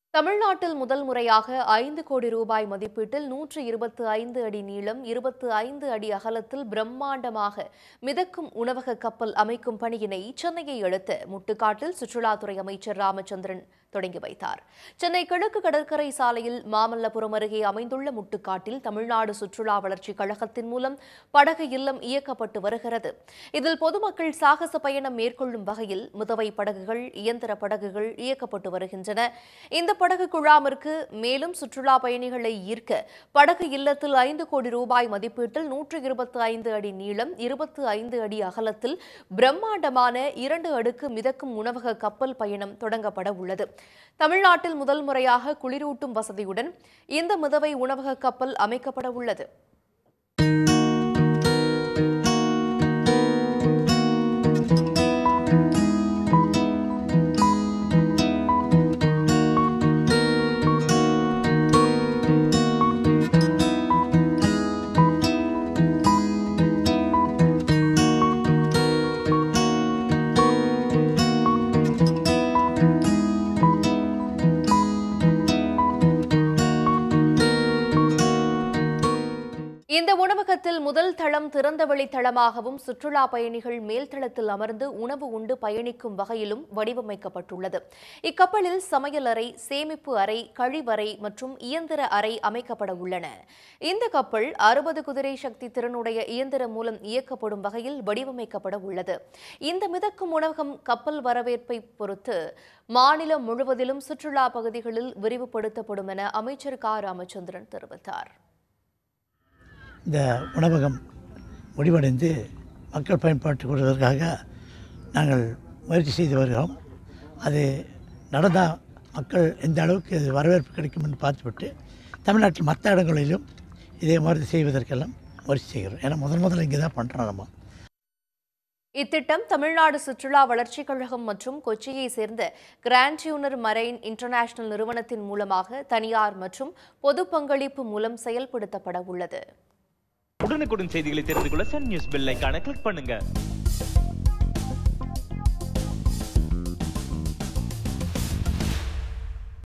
தமிழ்நாட்டில் முதல் முறையாக ஐந்து கோடி ரூபாய் மதிப்பீட்டில் நூற்று இருபத்து ஐந்து அடி நீளம் இருபத்து ஐந்து அடி அகலத்தில் பிரம்மாண்டமாக மிதக்கும் உணவக கப்பல் அமைக்கும் பணியினை சென்னையை அடுத்த முட்டுக்காட்டில் சுற்றுலாத்துறை அமைச்சர் ராமச்சந்திரன் தொடங்கி வைத்தார் சென்னை கிழக்கு கடற்கரை சாலையில் மாமல்லபுரம் அருகே அமைந்துள்ள முட்டுக்காட்டில் தமிழ்நாடு சுற்றுலா வளர்ச்சிக் கழகத்தின் மூலம் படகு இல்லம் இயக்கப்பட்டு வருகிறது இதில் பொதுமக்கள் சாகச பயணம் மேற்கொள்ளும் வகையில் முதவை படகுகள் இயந்திர படகுகள் இயக்கப்பட்டு வருகின்றன இந்த படகு குழாமிற்கு மேலும் சுற்றுலா பயணிகளை ஈர்க்க படகு இல்லத்தில் ஐந்து கோடி ரூபாய் மதிப்பீட்டில் நூற்று இருபத்தி ஐந்து அடி நீளம் இருபத்து ஐந்து அடி அகலத்தில் பிரம்மாண்டமான இரண்டு அடுக்கு மிதக்கும் உணவக கப்பல் பயணம் தொடங்கப்பட உள்ளது தமிழ்நாட்டில் முதல் முறையாக குளிரூட்டும் வசதியுடன் இந்த மிதவை உணவக கப்பல் அமைக்கப்பட உள்ளது இந்த உணவகத்தில் முதல் தளம் திறந்தவெளி தளமாகவும் சுற்றுலா பயணிகள் மேல்தளத்தில் அமர்ந்து உணவு உண்டு பயணிக்கும் வகையிலும் வடிவமைக்கப்பட்டுள்ளது இக்கப்பலில் சமையல் அறை சேமிப்பு அறை கழிவறை மற்றும் இயந்திர அறை அமைக்கப்பட உள்ளன இந்த கப்பல் அறுபது குதிரை சக்தி திறனுடைய இயந்திரம் மூலம் இயக்கப்படும் வகையில் வடிவமைக்கப்பட உள்ளது இந்த மிதக்கும் உணவகம் கப்பல் வரவேற்பை பொறுத்து மாநிலம் முழுவதிலும் சுற்றுலா பகுதிகளில் விரிவுபடுத்தப்படும் என அமைச்சர் க ராமச்சந்திரன் தெரிவித்தார் இந்த உணவகம் முடிவடைந்து மக்கள் பயன்பாட்டுக்கு வருவதற்காக நாங்கள் முயற்சி செய்து வருகிறோம் அது நடந்தால் மக்கள் எந்த அளவுக்கு அது வரவேற்பு கிடைக்கும் என்று பார்த்துவிட்டு தமிழ்நாட்டில் மற்ற இடங்களிலும் இதே மாதிரி செய்வதற்கெல்லாம் முயற்சி செய்கிறோம் ஏன்னா முதல் முதல்ல இங்கே தான் பண்ணுறோம் நம்ம இத்திட்டம் தமிழ்நாடு சுற்றுலா வளர்ச்சிக் கழகம் மற்றும் கொச்சியை சேர்ந்த கிராண்ட் டியூனர் மரைன் இன்டர்நேஷனல் நிறுவனத்தின் மூலமாக தனியார் மற்றும் பொது பங்களிப்பு மூலம் செயல்படுத்தப்பட உள்ளது உடனுக்குடன் செய்திகளை தெரிந்து கொள்ள சன் நியூஸ் பெல் ஐகானை கிளிக் பண்ணுங்க